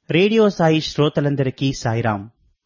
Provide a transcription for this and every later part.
Radio Sai శ్రోతలందరికీ సాయిరాం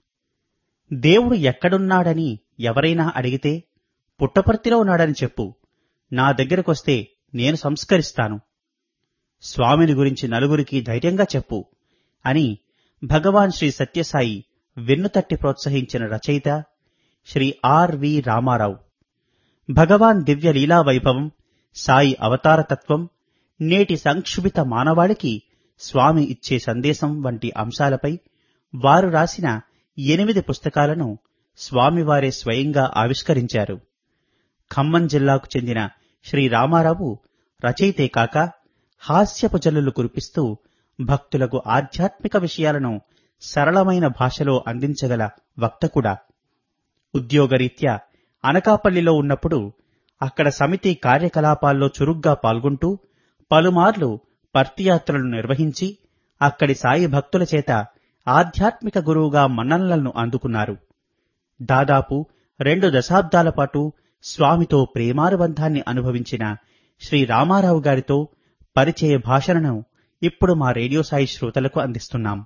దేవుడు ఎక్కడున్నాడని ఎవరైనా అడిగితే పుట్టపర్తిలో ఉన్నాడని చెప్పు నా దగ్గరకొస్తే నేను సంస్కరిస్తాను స్వామిని గురించి నలుగురికి ధైర్యంగా చెప్పు అని భగవాన్ శ్రీ సత్యసాయి వెన్నుతట్టి ప్రోత్సహించిన రచయిత శ్రీ ఆర్ వి రామారావు భగవాన్ దివ్య లీలా వైభవం సాయి అవతారతత్వం నేటి సంక్షుభిత మానవాళికి స్వామి ఇచ్చే సందేశం వంటి అంశాలపై వారు రాసిన ఎనిమిది పుస్తకాలను స్వామివారే స్వయంగా ఆవిష్కరించారు ఖమ్మం జిల్లాకు చెందిన శ్రీ రామారావు రచయితే కాక హాస్యపు జల్లులు కురిపిస్తూ భక్తులకు ఆధ్యాత్మిక విషయాలను సరళమైన భాషలో అందించగల వక్త కూడా ఉద్యోగరీత్యా అనకాపల్లిలో ఉన్నప్పుడు అక్కడ సమితి కార్యకలాపాల్లో చురుగ్గా పాల్గొంటూ పలుమార్లు పర్తియాత్రలు నిర్వహించి అక్కడి సాయి భక్తుల చేత ఆధ్యాత్మిక గురువుగా మన్ననలను అందుకున్నారు దాదాపు రెండు దశాబ్దాల పాటు స్వామితో ప్రేమానుబంధాన్ని అనుభవించిన శ్రీ రామారావు గారితో పరిచయ భాషలను ఇప్పుడు మా రేడియో సాయి శ్రోతలకు అందిస్తున్నాం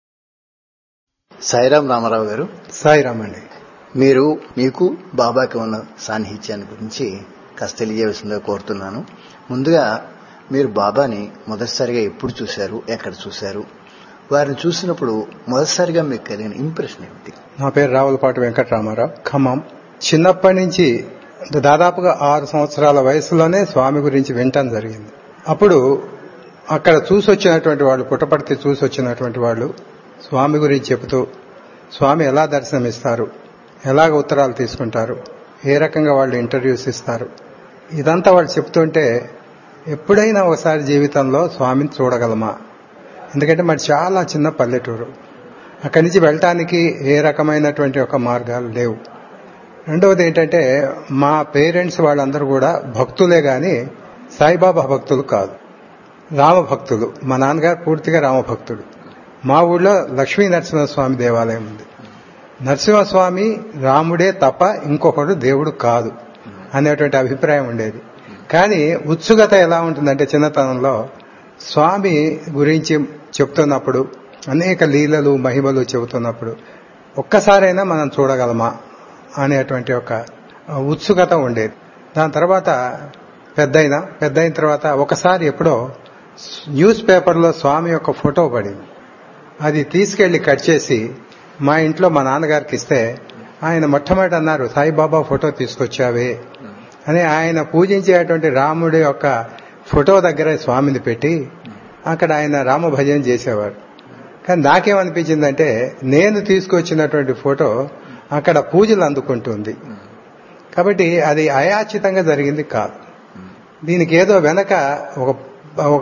సాయిరాం రామారావు గారు సాయిరామ్ అండి మీరు మీకు బాబాకి ఉన్న సాన్నిహిత్యాన్ని గురించి కాస్త తెలియజేయవలసిందిగా కోరుతున్నాను ముందుగా మీరు బాబాని మొదటిసారిగా ఎప్పుడు చూశారు ఎక్కడ చూశారు వారిని చూసినప్పుడు మొదటిసారిగా మీకు కలిగిన ఇంప్రెషన్ ఏమిటి నా పేరు రావులపాటి వెంకటరామారావు ఖమ్మం చిన్నప్పటి నుంచి దాదాపుగా ఆరు సంవత్సరాల వయసులోనే స్వామి గురించి వినటం జరిగింది అప్పుడు అక్కడ చూసి వచ్చినటువంటి వాళ్ళు పుట్టపర్తి చూసి వచ్చినటువంటి వాళ్ళు స్వామి గురించి చెబుతూ స్వామి ఎలా దర్శనమిస్తారు ఎలాగ ఉత్తరాలు తీసుకుంటారు ఏ రకంగా వాళ్ళు ఇంటర్వ్యూస్ ఇస్తారు ఇదంతా వాళ్ళు చెప్తుంటే ఎప్పుడైనా ఒకసారి జీవితంలో స్వామిని చూడగలమా ఎందుకంటే మరి చాలా చిన్న పల్లెటూరు అక్కడి నుంచి వెళ్ళటానికి ఏ రకమైనటువంటి ఒక మార్గాలు లేవు రెండవది ఏంటంటే మా పేరెంట్స్ వాళ్ళందరూ కూడా భక్తులే గాని సాయిబాబా భక్తులు కాదు రామ భక్తులు మా నాన్నగారు పూర్తిగా రామభక్తుడు మా ఊళ్ళో లక్ష్మీ నరసింహస్వామి దేవాలయం ఉంది నరసింహస్వామి రాముడే తప్ప ఇంకొకడు దేవుడు కాదు అనేటువంటి అభిప్రాయం ఉండేది కానీ ఉత్సుకత ఎలా ఉంటుందంటే చిన్నతనంలో స్వామి గురించి చెప్తున్నప్పుడు అనేక లీలలు మహిమలు చెబుతున్నప్పుడు ఒక్కసారైనా మనం చూడగలమా అనేటువంటి ఒక ఉత్సుకత ఉండేది దాని తర్వాత పెద్దయిన పెద్దయిన తర్వాత ఒకసారి ఎప్పుడో న్యూస్ పేపర్లో స్వామి యొక్క ఫోటో పడింది అది తీసుకెళ్లి కట్ చేసి మా ఇంట్లో మా నాన్నగారికి ఇస్తే ఆయన మొట్టమొదటి అన్నారు సాయిబాబా ఫోటో తీసుకొచ్చావే అని ఆయన పూజించేటువంటి రాముడి యొక్క ఫోటో దగ్గర స్వామిని పెట్టి అక్కడ ఆయన రామ భజన చేసేవారు కానీ నాకేమనిపించిందంటే నేను తీసుకొచ్చినటువంటి ఫోటో అక్కడ పూజలు అందుకుంటుంది కాబట్టి అది అయాచితంగా జరిగింది కాదు దీనికి ఏదో వెనక ఒక ఒక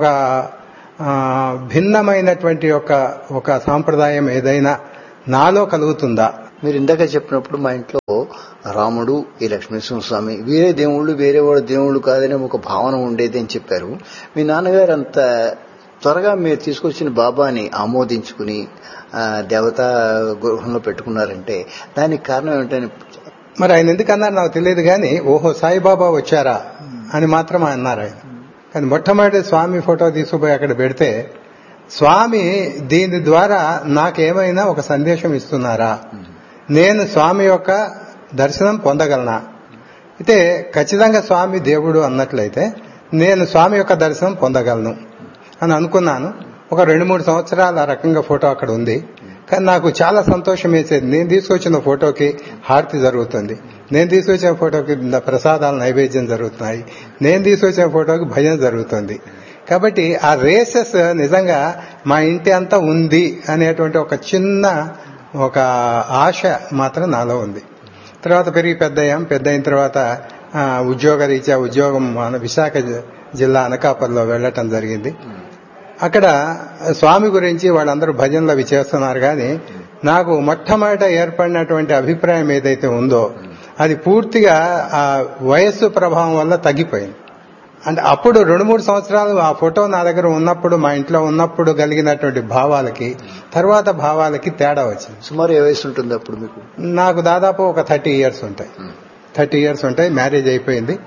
భిన్నమైనటువంటి ఒక ఒక సాంప్రదాయం ఏదైనా నాలో కలుగుతుందా మీరు ఇందాక చెప్పినప్పుడు మా ఇంట్లో రాముడు ఈ లక్ష్మీనరసింహస్వామి వేరే దేవుళ్ళు వేరే వాడు దేవుళ్ళు కాదనే ఒక భావన ఉండేది అని చెప్పారు మీ నాన్నగారు అంత త్వరగా మీరు తీసుకొచ్చిన బాబాని ఆమోదించుకుని దేవతా గృహంలో పెట్టుకున్నారంటే దానికి కారణం ఏమిటని మరి ఆయన ఎందుకన్నారు నాకు తెలియదు కానీ ఓహో సాయిబాబా వచ్చారా అని మాత్రం అన్నారు ఆయన కానీ మొట్టమొదటి స్వామి ఫోటో తీసుకుపోయి అక్కడ పెడితే స్వామి దీని ద్వారా నాకేమైనా ఒక సందేశం ఇస్తున్నారా నేను స్వామి యొక్క దర్శనం పొందగలనా అయితే ఖచ్చితంగా స్వామి దేవుడు అన్నట్లయితే నేను స్వామి యొక్క దర్శనం పొందగలను అని అనుకున్నాను ఒక రెండు మూడు సంవత్సరాల రకంగా ఫోటో అక్కడ ఉంది కానీ నాకు చాలా సంతోషం వేసేది నేను తీసుకొచ్చిన ఫోటోకి హారతి జరుగుతుంది నేను తీసుకొచ్చిన ఫోటోకి ప్రసాదాలు నైవేద్యం జరుగుతున్నాయి నేను తీసుకొచ్చిన ఫోటోకి భజన జరుగుతుంది కాబట్టి ఆ రేసెస్ నిజంగా మా ఇంటి అంతా ఉంది అనేటువంటి ఒక చిన్న ఒక ఆశ మాత్రం నాలో ఉంది తర్వాత పెరిగి పెద్దయ్యాం పెద్ద అయిన తర్వాత ఉద్యోగ రీత్యా ఉద్యోగం మన విశాఖ జిల్లా అనకాపల్లిలో వెళ్ళటం జరిగింది అక్కడ స్వామి గురించి వాళ్ళందరూ భజనలు అవి చేస్తున్నారు కానీ నాకు మొట్టమొదట ఏర్పడినటువంటి అభిప్రాయం ఏదైతే ఉందో అది పూర్తిగా ఆ వయస్సు ప్రభావం వల్ల తగ్గిపోయింది అంటే అప్పుడు రెండు మూడు సంవత్సరాలు ఆ ఫోటో నా దగ్గర ఉన్నప్పుడు మా ఇంట్లో ఉన్నప్పుడు కలిగినటువంటి భావాలకి తర్వాత భావాలకి తేడా వచ్చింది సుమారు ఏ వయసు ఉంటుంది అప్పుడు మీకు నాకు దాదాపు ఒక థర్టీ ఇయర్స్ ఉంటాయి థర్టీ ఇయర్స్ ఉంటాయి మ్యారేజ్ అయిపోయింది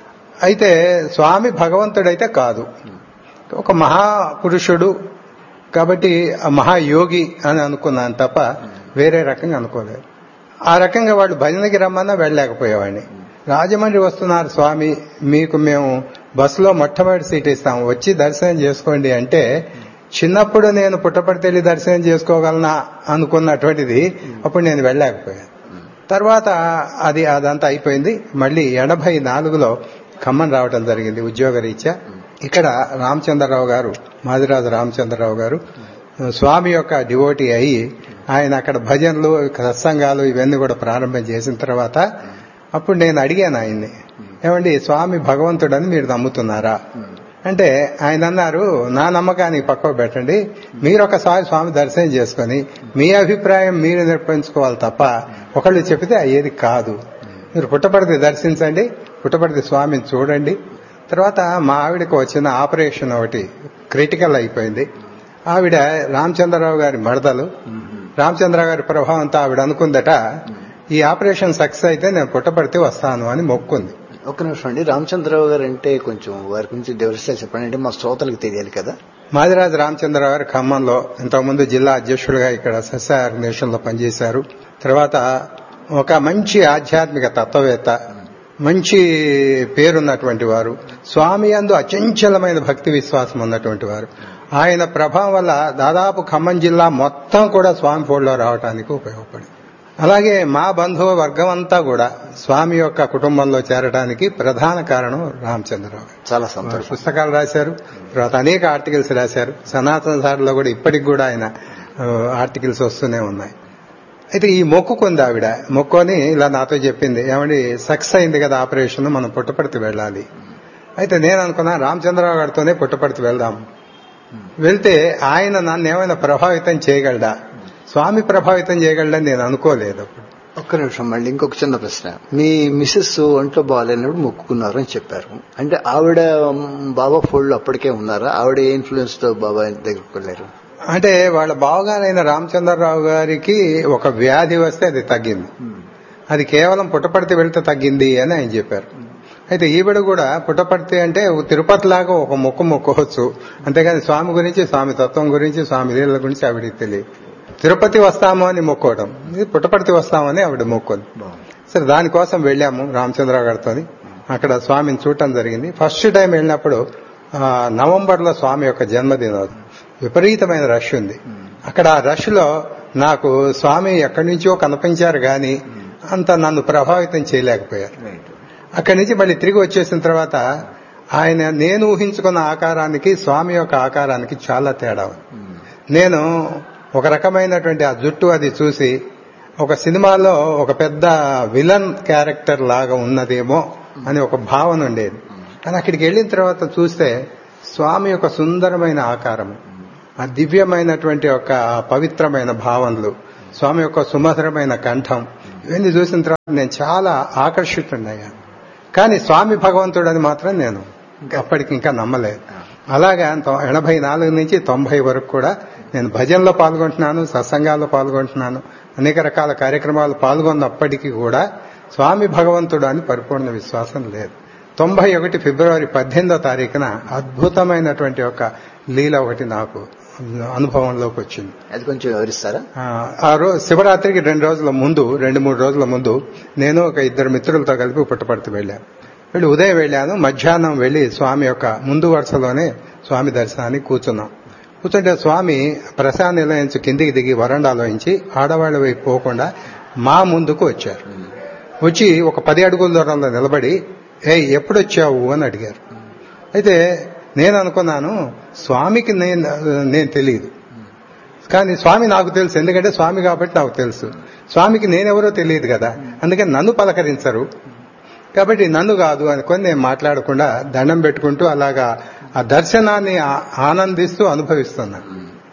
అయితే స్వామి భగవంతుడైతే కాదు ఒక మహాపురుషుడు కాబట్టి ఆ మహాయోగి అని అనుకున్నాను తప్ప వేరే రకంగా అనుకోలేదు ఆ రకంగా వాళ్ళు భజనకి రమ్మన్నా వెళ్ళలేకపోయేవాడిని రాజమండ్రి వస్తున్నారు స్వామి మీకు మేము బస్సులో మొట్టమొదటి సీట్ ఇస్తాం వచ్చి దర్శనం చేసుకోండి అంటే చిన్నప్పుడు నేను పుట్టపడితెల్లి దర్శనం చేసుకోగలనా అనుకున్నటువంటిది అప్పుడు నేను వెళ్ళలేకపోయాను తర్వాత అది అదంతా అయిపోయింది మళ్ళీ ఎనభై నాలుగులో ఖమ్మం రావడం జరిగింది ఉద్యోగ రీత్యా ఇక్కడ రామచంద్రరావు గారు మాదిరాజు రామచంద్రరావు గారు స్వామి యొక్క డివోటీ అయి ఆయన అక్కడ భజనలు సత్సంగాలు ఇవన్నీ కూడా ప్రారంభం చేసిన తర్వాత అప్పుడు నేను అడిగాను ఆయన్ని ఏమండి స్వామి భగవంతుడని మీరు నమ్ముతున్నారా అంటే ఆయన అన్నారు నా నమ్మకానికి పక్కకు పెట్టండి మీరు ఒకసారి స్వామి దర్శనం చేసుకొని మీ అభిప్రాయం మీరు నిర్ణయించుకోవాలి తప్ప ఒకళ్ళు చెబితే అయ్యేది కాదు మీరు పుట్టపడితే దర్శించండి పుట్టపడితే స్వామిని చూడండి తర్వాత మా ఆవిడకు వచ్చిన ఆపరేషన్ ఒకటి క్రిటికల్ అయిపోయింది ఆవిడ రామచంద్రరావు గారి మడతలు రామచంద్ర గారి ప్రభావంతో ఆవిడ అనుకుందట ఈ ఆపరేషన్ సక్సెస్ అయితే నేను పుట్టపడితే వస్తాను అని మొక్కుంది ఒక్క నిమిషం అండి రామచంద్రరావు గారు అంటే కొంచెం వారి గురించి వివరిస్తే చెప్పండి అంటే మా శ్రోతలకు తెలియాలి కదా మాదిరాజు రామచంద్రరావు గారు ఖమ్మంలో ఇంతకుముందు జిల్లా అధ్యక్షుడిగా ఇక్కడ సస్య ఆర్గనైజేషన్ లో పనిచేశారు తర్వాత ఒక మంచి ఆధ్యాత్మిక తత్వవేత్త మంచి పేరున్నటువంటి వారు స్వామి అందు అచంచలమైన భక్తి విశ్వాసం ఉన్నటువంటి వారు ఆయన ప్రభావం వల్ల దాదాపు ఖమ్మం జిల్లా మొత్తం కూడా స్వామి ఫోడ్లో రావడానికి ఉపయోగపడింది అలాగే మా బంధువ వర్గం అంతా కూడా స్వామి యొక్క కుటుంబంలో చేరడానికి ప్రధాన కారణం రామచంద్రరావు గారు. చాలా వారు సంతోషం పుస్తకాలు రాశారు తర్వాత అనేక ఆర్టికల్స్ రాశారు సనాతన సార్లో కూడా ఇప్పటికి కూడా ఆయన ఆ, ఆర్టికల్స్ వస్తూనే ఉన్నాయి అయితే ఈ మొక్కుకుంది ఆవిడ మొక్కుని ఇలా నాతో చెప్పింది ఏమండి సక్సెస్ అయింది కదా ఆపరేషన్ మనం పుట్టపర్తి వెళ్ళాలి అయితే నేను అనుకున్నా రామచంద్రరావు గారితోనే పుట్టపర్తి వెళ్దాం వెళ్తే ఆయన నన్ను ఏమైనా ప్రభావితం చేయగలడా స్వామి ప్రభావితం చేయగలడని నేను అనుకోలేదు అప్పుడు ఒక్క నిమిషం మళ్ళీ ఇంకొక చిన్న ప్రశ్న మీ మిస్సెస్ ఒంట్లో బాగాలేనప్పుడు మొక్కుకున్నారు అని చెప్పారు అంటే ఆవిడ మ్, బాబా ఫోల్డ్ అప్పటికే ఉన్నారా ఆవిడ ఏ ఇన్ఫ్లుయెన్స్ తో బాబా దగ్గరికి వెళ్ళారు అంటే వాళ్ళ బావగారైన రామచంద్రరావు గారికి ఒక వ్యాధి వస్తే అది తగ్గింది అది కేవలం పుట్టపర్తి వెళ్తే తగ్గింది అని ఆయన చెప్పారు అయితే ఈవిడ కూడా పుట్టపర్తి అంటే తిరుపతి లాగా ఒక మొక్కు మొక్కవచ్చు అంతేగాని స్వామి గురించి స్వామి తత్వం గురించి స్వామి లీలల గురించి ఆవిడకి తెలియదు తిరుపతి వస్తాము అని మొక్కోవడం ఇది పుట్టపర్తి వస్తామని ఆవిడ మొక్కుంది సరే దానికోసం వెళ్ళాము రామచంద్రరావు గారితో అక్కడ స్వామిని చూడటం జరిగింది ఫస్ట్ టైం వెళ్ళినప్పుడు ఆ, నవంబర్లో స్వామి యొక్క జన్మదినం విపరీతమైన రష్ ఉంది అక్కడ ఆ రష్ లో నాకు స్వామి ఎక్కడి నుంచో కనిపించారు గాని అంత నన్ను ప్రభావితం చేయలేకపోయారు అక్కడి నుంచి మళ్ళీ తిరిగి వచ్చేసిన తర్వాత ఆయన నేను ఊహించుకున్న ఆకారానికి స్వామి యొక్క ఆకారానికి చాలా తేడా ఉంది నేను ఒక రకమైనటువంటి ఆ జుట్టు అది చూసి ఒక సినిమాలో ఒక పెద్ద విలన్ క్యారెక్టర్ లాగా ఉన్నదేమో అని ఒక భావన ఉండేది కానీ అక్కడికి వెళ్ళిన తర్వాత చూస్తే స్వామి యొక్క సుందరమైన ఆకారము ఆ దివ్యమైనటువంటి ఒక పవిత్రమైన భావనలు స్వామి యొక్క సుమధురమైన కంఠం ఇవన్నీ చూసిన తర్వాత నేను చాలా ఆకర్షితున్నాను కానీ స్వామి భగవంతుడని మాత్రం నేను అప్పటికి ఇంకా నమ్మలేదు అలాగా తొ- ఎనభై నాలుగు నుంచి తొంభై వరకు కూడా నేను భజనలో పాల్గొంటున్నాను సత్సంగాల్లో పాల్గొంటున్నాను అనేక రకాల కార్యక్రమాలు పాల్గొన్నప్పటికీ కూడా స్వామి భగవంతుడు అని పరిపూర్ణ విశ్వాసం లేదు తొంభై ఒకటి ఫిబ్రవరి పద్దెనిమిదో తారీఖున అద్భుతమైనటువంటి ఒక లీల ఒకటి నాకు అనుభవంలోకి వచ్చింది అది కొంచెం వివరిస్తారా ఆ, ఆ రోజు శివరాత్రికి రెండు రోజుల ముందు రెండు మూడు రోజుల ముందు నేను ఒక ఇద్దరు మిత్రులతో కలిపి పుట్టపర్తి వెళ్ళాను వెళ్ళి ఉదయం వెళ్ళాను మధ్యాహ్నం వెళ్ళి స్వామి యొక్క ముందు వరుసలోనే స్వామి దర్శనానికి కూర్చున్నాం కూర్చుంటే స్వామి ప్రసాద నిలయించి కిందికి దిగి వరండాలోంచి ఆడవాళ్ళ వైపు పోకుండా మా ముందుకు వచ్చారు వచ్చి ఒక పది అడుగుల దూరంలో నిలబడి ఏ ఎప్పుడు వచ్చావు అని అడిగారు అయితే నేను అనుకున్నాను స్వామికి నేను నేను తెలియదు కానీ స్వామి నాకు తెలుసు ఎందుకంటే స్వామి కాబట్టి నాకు తెలుసు స్వామికి నేనెవరో తెలియదు కదా అందుకని నన్ను పలకరించరు కాబట్టి నన్ను కాదు అనుకొని నేను మాట్లాడకుండా దండం పెట్టుకుంటూ అలాగా ఆ దర్శనాన్ని ఆ- ఆనందిస్తూ అనుభవిస్తున్నాను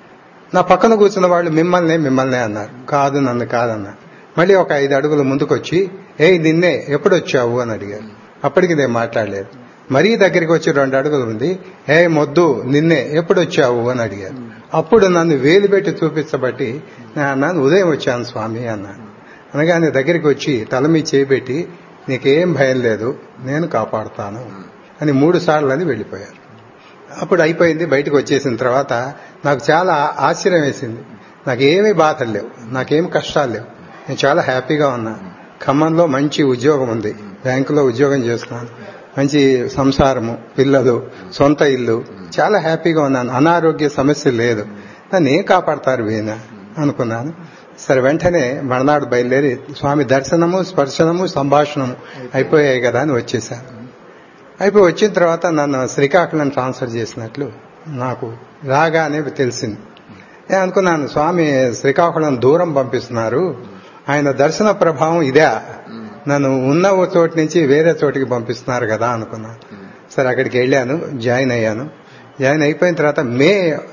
నా పక్కన కూర్చున్న వాళ్ళు మిమ్మల్ని మిమ్మల్ని అన్నారు కాదు నన్ను కాదన్నారు మళ్ళీ ఒక ఐదు అడుగులు ముందుకొచ్చి ఏ నిన్నే ఎప్పుడు వచ్చావు అని అడిగారు అప్పటికి నేను మాట్లాడలేదు మరీ దగ్గరికి వచ్చి రెండు అడుగులు ఉంది ఏ మొద్దు నిన్నే ఎప్పుడు వచ్చావు అని అడిగారు అప్పుడు నన్ను వేలు పెట్టి చూపించబట్టి నేను అన్నాను ఉదయం వచ్చాను స్వామి అన్నాను అనగానే దగ్గరికి వచ్చి తల మీద చేపెట్టి నీకేం భయం లేదు నేను కాపాడుతాను అని మూడు సార్లు అని వెళ్ళిపోయారు అప్పుడు అయిపోయింది బయటకు వచ్చేసిన తర్వాత నాకు చాలా ఆశ్చర్యం వేసింది నాకేమీ బాధలు లేవు నాకేమి కష్టాలు లేవు నేను చాలా హ్యాపీగా ఉన్నా ఖమ్మంలో మంచి ఉద్యోగం ఉంది బ్యాంకులో ఉద్యోగం చేస్తున్నాను మంచి సంసారము పిల్లలు సొంత ఇల్లు చాలా హ్యాపీగా ఉన్నాను అనారోగ్య సమస్య లేదు నన్ను ఏం కాపాడతారు వీణ అనుకున్నాను సరే వెంటనే మర్నాడు బయలుదేరి స్వామి దర్శనము స్పర్శనము సంభాషణము అయిపోయాయి కదా అని వచ్చేసాను అయిపోయి వచ్చిన తర్వాత నన్ను శ్రీకాకుళం ట్రాన్స్ఫర్ చేసినట్లు నాకు రాగానే తెలిసింది నేను అనుకున్నాను స్వామి శ్రీకాకుళం దూరం పంపిస్తున్నారు ఆయన దర్శన ప్రభావం ఇదే నన్ను ఉన్న ఓ చోటు నుంచి వేరే చోటికి పంపిస్తున్నారు కదా అనుకున్నాను సరే అక్కడికి వెళ్ళాను జాయిన్ అయ్యాను జాయిన్ అయిపోయిన తర్వాత మే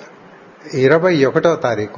ఇరవై ఒకటో తారీఖు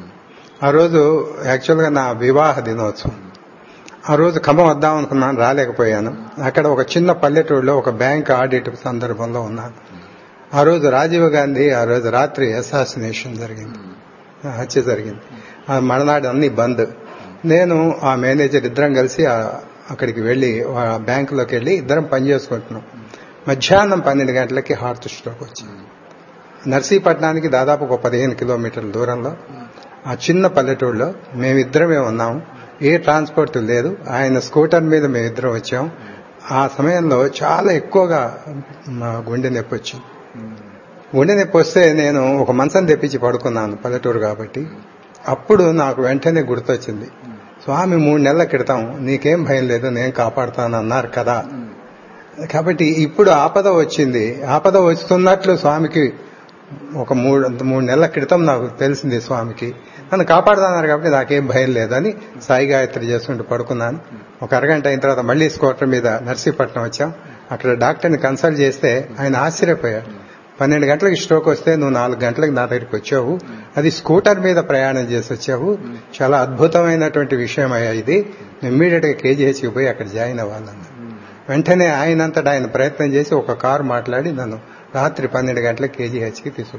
ఆ రోజు యాక్చువల్గా నా వివాహ దినోత్సవం ఆ రోజు ఖమ్మం వద్దాం అనుకున్నాను రాలేకపోయాను అక్కడ ఒక చిన్న పల్లెటూరులో ఒక బ్యాంక్ ఆడిట్ సందర్భంలో ఉన్నాను ఆ రోజు రాజీవ్ గాంధీ ఆ రోజు రాత్రి అసాసినేషన్ జరిగింది హత్య జరిగింది ఆ మరునాడు అన్ని బంద్ నేను ఆ మేనేజర్ ఇద్దరం కలిసి అక్కడికి వెళ్లి ఆ బ్యాంకులోకి వెళ్లి ఇద్దరం పనిచేసుకుంటున్నాం మధ్యాహ్నం పన్నెండు గంటలకి హార్ట్ స్ట్రోక్ వచ్చింది నర్సీపట్నానికి దాదాపు ఒక పదిహేను కిలోమీటర్ల దూరంలో ఆ చిన్న పల్లెటూరులో మేమిద్దరమే ఉన్నాము ఏ ట్రాన్స్పోర్ట్ లేదు ఆయన స్కూటర్ మీద మేమిద్దరం వచ్చాం ఆ సమయంలో చాలా ఎక్కువగా మా గుండె నొప్పి వచ్చింది గుండె నొప్పి వస్తే నేను ఒక మంచం తెప్పించి పడుకున్నాను పల్లెటూరు కాబట్టి అప్పుడు నాకు వెంటనే గుర్తొచ్చింది స్వామి మూడు నెలల క్రితం నీకేం భయం లేదు నేను కాపాడుతాను అన్నారు కదా కాబట్టి ఇప్పుడు ఆపద వచ్చింది ఆపద వస్తున్నట్లు స్వామికి ఒక మూడు మూడు నెలల క్రితం నాకు తెలిసింది స్వామికి నన్ను కాపాడుతున్నారు కాబట్టి నాకేం భయం లేదని సాయి గాయత్రి చేసుకుంటూ పడుకున్నాను ఒక అరగంట అయిన తర్వాత మళ్లీ స్కూటర్ మీద నర్సీపట్నం వచ్చాం అక్కడ డాక్టర్ని కన్సల్ట్ చేస్తే ఆయన ఆశ్చర్యపోయాడు పన్నెండు గంటలకు స్ట్రోక్ వస్తే నువ్వు నాలుగు గంటలకు నా దగ్గరికి వచ్చావు అది స్కూటర్ మీద ప్రయాణం చేసి వచ్చావు చాలా అద్భుతమైనటువంటి విషయం అయ్యా ఇది ఇమ్మీడియట్ గా కేజీహెచ్కి పోయి అక్కడ జాయిన్ అవ్వాలన్నా వెంటనే ఆయనంతటా ఆయన ప్రయత్నం చేసి ఒక కారు మాట్లాడి నన్ను రాత్రి పన్నెండు గంటలకు కేజీహెచ్కి తీసుకు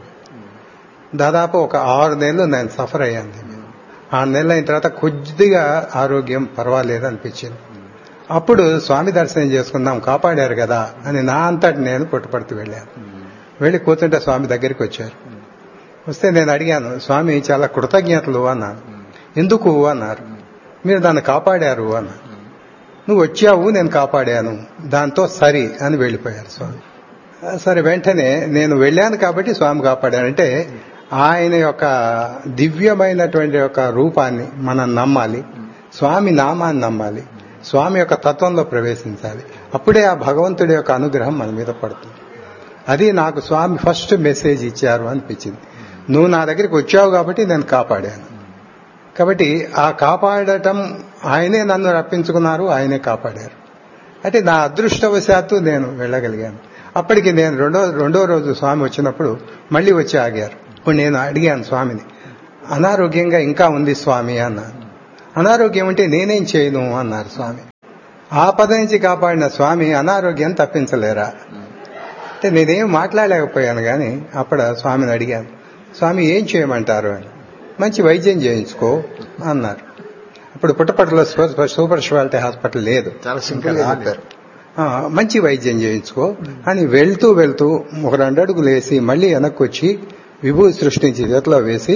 దాదాపు ఒక ఆరు నెలలు నేను సఫర్ అయ్యాను ఆరు నెలలు అయిన తర్వాత కొద్దిగా ఆరోగ్యం పర్వాలేదు అనిపించింది అప్పుడు స్వామి దర్శనం చేసుకుందాం కాపాడారు కదా అని నా అంతటి నేను పుట్టుపడుతూ వెళ్ళాను వెళ్ళి కూర్చుంటే స్వామి దగ్గరికి వచ్చారు వస్తే నేను అడిగాను స్వామి చాలా కృతజ్ఞతలు అన్నాను ఎందుకు అన్నారు మీరు దాన్ని కాపాడారు అన్నారు నువ్వు వచ్చావు నేను కాపాడాను దాంతో సరి అని వెళ్ళిపోయారు స్వామి సరే వెంటనే నేను వెళ్ళాను కాబట్టి స్వామి కాపాడాను అంటే ఆయన యొక్క దివ్యమైనటువంటి యొక్క రూపాన్ని మనం నమ్మాలి స్వామి నామాన్ని నమ్మాలి స్వామి యొక్క తత్వంలో ప్రవేశించాలి అప్పుడే ఆ భగవంతుడి యొక్క అనుగ్రహం మన మీద పడుతుంది అది నాకు స్వామి ఫస్ట్ మెసేజ్ ఇచ్చారు అనిపించింది నువ్వు నా దగ్గరికి వచ్చావు కాబట్టి నేను కాపాడాను కాబట్టి ఆ కాపాడటం ఆయనే నన్ను రప్పించుకున్నారు ఆయనే కాపాడారు అంటే నా అదృష్టవశాత్తు నేను వెళ్ళగలిగాను అప్పటికి నేను రెండో రెండో రోజు స్వామి వచ్చినప్పుడు మళ్ళీ వచ్చి ఆగారు ఇప్పుడు నేను అడిగాను స్వామిని అనారోగ్యంగా ఇంకా ఉంది స్వామి అన్నాను అనారోగ్యం అంటే నేనేం చేయను అన్నారు స్వామి ఆపద నుంచి కాపాడిన స్వామి అనారోగ్యం తప్పించలేరా అంటే నేనేం మాట్లాడలేకపోయాను కానీ అప్పుడు స్వామిని అడిగాను స్వామి ఏం చేయమంటారు అని మంచి వైద్యం చేయించుకో అన్నారు అప్పుడు పుట్టపట్టులో సూపర్ స్పెషాలిటీ హాస్పిటల్ లేదు చాలా సింపుల్ గా చెప్పారు ఆ, మంచి వైద్యం చేయించుకో అని వెళ్తూ వెళ్తూ ఒక రెండు అడుగులు వేసి మళ్ళీ వెనక్కి వచ్చి విభూతి సృష్టించి చేతిలో వేసి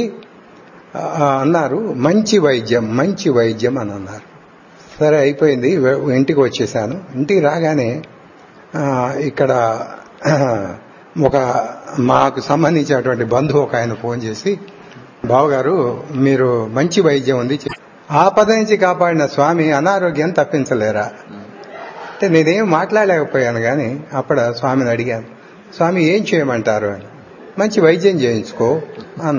ఆ, అన్నారు మంచి వైద్యం మంచి వైద్యం అని అన్నారు సరే అయిపోయింది వె- ఇంటికి వచ్చేసాను ఇంటికి రాగానే ఆ, ఇక్కడ ఒక మాకు సంబంధించినటువంటి బంధువు ఒక ఆయన ఫోన్ చేసి బావగారు మీరు మంచి వైద్యం ఉంది ఆపద నుంచి కాపాడిన స్వామి అనారోగ్యం తప్పించలేరా అంటే నేనేం మాట్లాడలేకపోయాను కానీ అప్పుడు స్వామిని అడిగాను స్వామి ఏం చేయమంటారు అని మంచి వైద్యం చేయించుకో అన్నారు